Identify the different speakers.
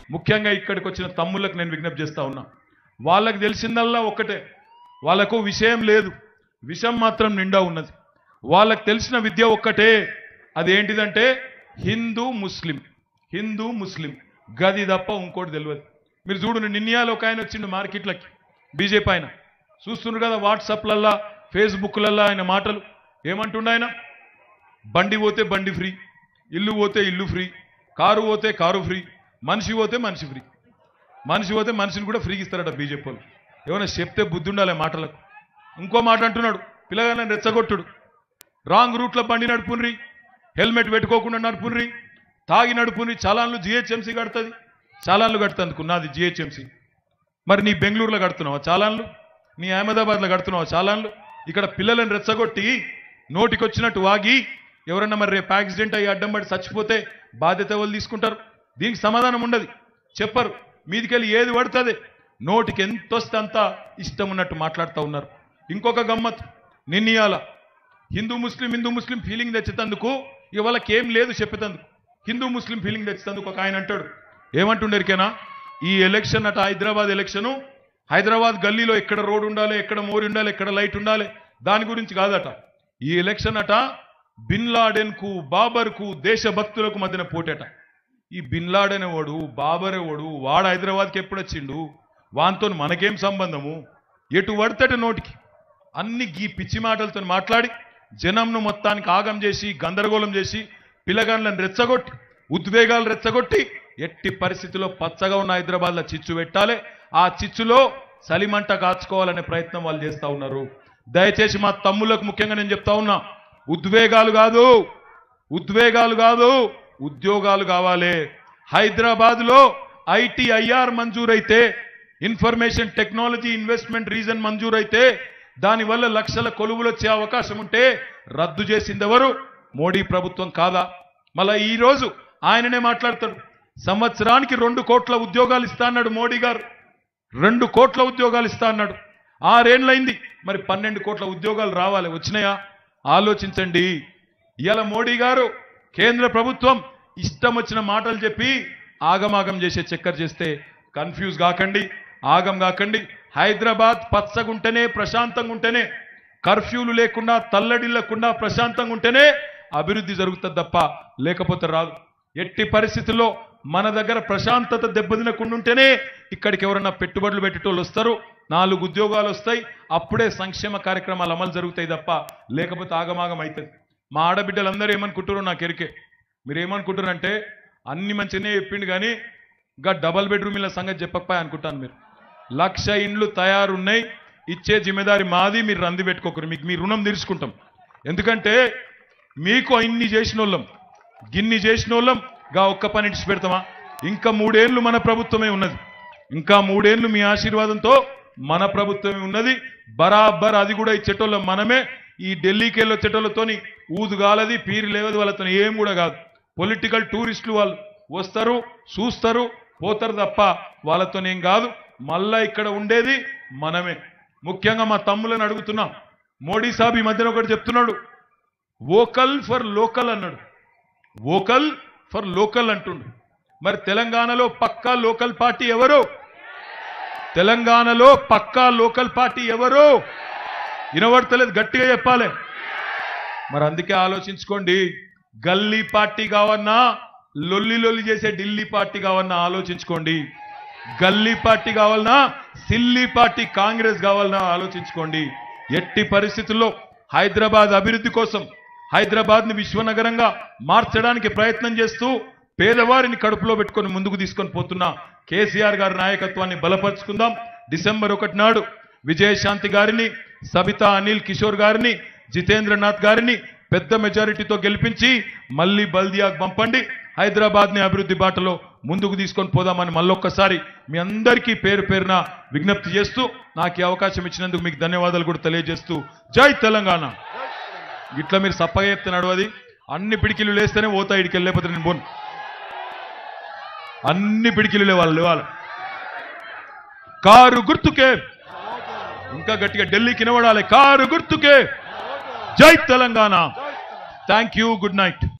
Speaker 1: ముఖ్యంగా ఇక్కడికి వచ్చిన తమ్ముళ్ళకు నేను విజ్ఞప్తి చేస్తా ఉన్నా వాళ్ళకి తెలిసిందల్లా ఒక్కటే వాళ్ళకు విషయం లేదు విషం మాత్రం నిండా ఉన్నది వాళ్ళకి తెలిసిన విద్య ఒక్కటే అదేంటిదంటే హిందూ ముస్లిం హిందూ ముస్లిం గది తప్ప ఇంకోటి తెలియదు మీరు చూడు నిన్నయాలు ఒక ఆయన వచ్చిండు మార్కెట్లకి బీజేపీ ఆయన చూస్తున్నారు కదా వాట్సాప్లల్లా ఫేస్బుక్లల్లా ఆయన మాటలు ఏమంటుండ ఆయన బండి పోతే బండి ఫ్రీ ఇల్లు పోతే ఇల్లు ఫ్రీ కారు పోతే కారు ఫ్రీ మనిషి పోతే మనిషి ఫ్రీ మనిషి పోతే మనిషిని కూడా ఫ్రీకి ఇస్తారట బీజేపీ వాళ్ళు ఏమైనా చెప్తే బుద్ధి ఉండాలి ఆ మాటలకు ఇంకో మాట అంటున్నాడు పిల్లగాళ్ళని రెచ్చగొట్టుడు రాంగ్ రూట్లో బండి నడుపుండ్రి హెల్మెట్ పెట్టుకోకుండా నడుపుండ్రి తాగి నడుపుండ్రి చాలాన్లు జిహెచ్ఎంసీ కడుతుంది చాలాన్లు కడుతుంది నాది జిహెచ్ఎంసీ మరి నీ బెంగళూరులో కడుతున్నావా చాలాన్లు నీ అహ్మదాబాద్లో కడుతున్నావా చాలాన్లు ఇక్కడ పిల్లలను రెచ్చగొట్టి నోటికొచ్చినట్టు వాగి ఎవరన్నా మరి రేపు యాక్సిడెంట్ అయ్యి అడ్డం పడి చచ్చిపోతే బాధ్యత వాళ్ళు తీసుకుంటారు దీనికి సమాధానం ఉండదు చెప్పరు మీదికెళ్ళి ఏది పడుతుంది నోటికి ఎంత వస్తే అంత ఇష్టం ఉన్నట్టు మాట్లాడుతూ ఉన్నారు ఇంకొక గమ్మత్ నిన్నయాల హిందూ ముస్లిం హిందూ ముస్లిం ఫీలింగ్ తెచ్చేటందుకు ఇక వాళ్ళకి ఏం లేదు చెప్పేటందుకు హిందూ ముస్లిం ఫీలింగ్ తెచ్చేటందుకు ఒక ఆయన అంటాడు ఏమంటుండరికేనా ఈ ఎలక్షన్ అట హైదరాబాద్ ఎలక్షను హైదరాబాద్ గల్లీలో ఎక్కడ రోడ్ ఉండాలి ఎక్కడ మోరి ఉండాలి ఎక్కడ లైట్ ఉండాలి దాని గురించి కాదట ఈ ఎలక్షన్ అట బిన్ లాడెన్ కు బాబర్ కు దేశభక్తులకు మధ్యన పోటట ఈ బిన్ లాడెన్ ఎవడు బాబర్ ఎవడు వాడు హైదరాబాద్కి ఎప్పుడు వచ్చిండు వాంతో మనకేం సంబంధము ఎటు పడతట నోటికి అన్ని గీ పిచ్చి మాటలతో మాట్లాడి జనంను మొత్తానికి ఆగం చేసి గందరగోళం చేసి పిల్లగాళ్ళని రెచ్చగొట్టి ఉద్వేగాలు రెచ్చగొట్టి ఎట్టి పరిస్థితిలో పచ్చగా ఉన్న హైదరాబాద్లో చిచ్చు పెట్టాలి ఆ చిచ్చులో సలిమంట కాచుకోవాలనే ప్రయత్నం వాళ్ళు చేస్తా ఉన్నారు దయచేసి మా తమ్ముళ్ళకు ముఖ్యంగా నేను చెప్తా ఉన్నా ఉద్వేగాలు కాదు ఉద్వేగాలు కాదు ఉద్యోగాలు కావాలి హైదరాబాద్ లో ఐటీఐఆర్ మంజూరైతే ఇన్ఫర్మేషన్ టెక్నాలజీ ఇన్వెస్ట్మెంట్ రీజన్ మంజూరైతే దానివల్ల లక్షల కొలువులు వచ్చే అవకాశం ఉంటే రద్దు చేసింది ఎవరు మోడీ ప్రభుత్వం కాదా మళ్ళా ఈ రోజు ఆయననే మాట్లాడతాడు సంవత్సరానికి రెండు కోట్ల ఉద్యోగాలు ఇస్తా అన్నాడు మోడీ గారు రెండు కోట్ల ఉద్యోగాలు ఇస్తా అన్నాడు ఆరేండ్లైంది మరి పన్నెండు కోట్ల ఉద్యోగాలు రావాలి వచ్చినాయా ఆలోచించండి ఇవాళ మోడీ గారు కేంద్ర ప్రభుత్వం ఇష్టం వచ్చిన మాటలు చెప్పి ఆగమాగం చేసే చక్కర చేస్తే కన్ఫ్యూజ్ కాకండి ఆగం కాకండి హైదరాబాద్ పచ్చగుంటేనే ప్రశాంతంగా ఉంటేనే కర్ఫ్యూలు లేకుండా తల్లడిల్లకుండా ప్రశాంతంగా ఉంటేనే అభివృద్ధి జరుగుతుంది తప్ప లేకపోతే రాదు ఎట్టి పరిస్థితుల్లో మన దగ్గర ప్రశాంతత దెబ్బతినకుండా ఉంటేనే ఇక్కడికి ఎవరన్నా పెట్టుబడులు పెట్టేటోళ్ళు వస్తారు నాలుగు ఉద్యోగాలు వస్తాయి అప్పుడే సంక్షేమ కార్యక్రమాలు అమలు జరుగుతాయి తప్ప లేకపోతే ఆగమాగం అవుతుంది మా ఆడబిడ్డలందరూ ఏమనుకుంటారో నాకు ఎరికే మీరు ఏమనుకుంటారంటే అన్ని మంచిగానే చెప్పిండు కానీ ఇంకా డబల్ బెడ్రూమ్ ఇళ్ళ సంగతి చెప్పకపోయా అనుకుంటాను మీరు లక్ష ఇండ్లు తయారున్నాయి ఇచ్చే జిమ్మెదారి మాది మీరు రంది పెట్టుకోకరు మీకు మీ రుణం తీర్చుకుంటాం ఎందుకంటే మీకు ఇన్ని చేసిన వాళ్ళం గిన్ని చేసిన వాళ్ళం గా ఒక్క పని ఇడిచి పెడతామా ఇంకా మూడేళ్లు మన ప్రభుత్వమే ఉన్నది ఇంకా మూడేళ్లు మీ ఆశీర్వాదంతో మన ప్రభుత్వమే ఉన్నది బరాబర్ అది కూడా ఇచ్చేటోళ్ళం మనమే ఈ ఢిల్లీకి వెళ్ళి వచ్చేటోళ్ళతోని ఊదుగాలది పీరు లేవది వాళ్ళతో ఏం కూడా కాదు పొలిటికల్ టూరిస్టులు వాళ్ళు వస్తారు చూస్తారు పోతారు తప్ప వాళ్ళతో ఏం కాదు మళ్ళా ఇక్కడ ఉండేది మనమే ముఖ్యంగా మా తమ్ములను అడుగుతున్నాం మోడీ సాబ్ ఈ మధ్యన ఒకటి చెప్తున్నాడు వోకల్ ఫర్ లోకల్ అన్నాడు వోకల్ ఫర్ లోకల్ అంటుండు మరి తెలంగాణలో పక్కా లోకల్ పార్టీ ఎవరు తెలంగాణలో పక్కా లోకల్ పార్టీ ఎవరు వినబడతలేదు గట్టిగా చెప్పాలి మరి అందుకే ఆలోచించుకోండి గల్లీ పార్టీ కావన్నా లొల్లి లొల్లి చేసే ఢిల్లీ పార్టీ కావన్నా ఆలోచించుకోండి గల్లీ పార్టీ కావాలన్నా సిల్లీ పార్టీ కాంగ్రెస్ కావాలన్నా ఆలోచించుకోండి ఎట్టి పరిస్థితుల్లో హైదరాబాద్ అభివృద్ధి కోసం హైదరాబాద్ ని విశ్వనగరంగా మార్చడానికి ప్రయత్నం చేస్తూ పేదవారిని కడుపులో పెట్టుకొని ముందుకు తీసుకొని పోతున్న కేసీఆర్ గారి నాయకత్వాన్ని బలపరుచుకుందాం డిసెంబర్ ఒకటి నాడు విజయశాంతి గారిని సబితా అనిల్ కిషోర్ గారిని జితేంద్రనాథ్ గారిని పెద్ద మెజారిటీతో గెలిపించి మళ్ళీ బల్దియాకు పంపండి హైదరాబాద్ ని అభివృద్ధి బాటలో ముందుకు తీసుకొని పోదామని మళ్ళొక్కసారి మీ అందరికీ పేరు పేరున విజ్ఞప్తి చేస్తూ నాకు ఈ అవకాశం ఇచ్చినందుకు మీకు ధన్యవాదాలు కూడా తెలియజేస్తూ జై తెలంగాణ ఇట్లా మీరు సప్పగా చెప్తే నడవది అన్ని పిడికిలు లేస్తేనే పోతా ఇడికి లేకపోతే నేను పోను అన్ని పిడికిలు లేవాలి లేవాలి కారు గుర్తుకే ఇంకా గట్టిగా ఢిల్లీకి నిలబడాలి కారు గుర్తుకే జై Telangana thank you good night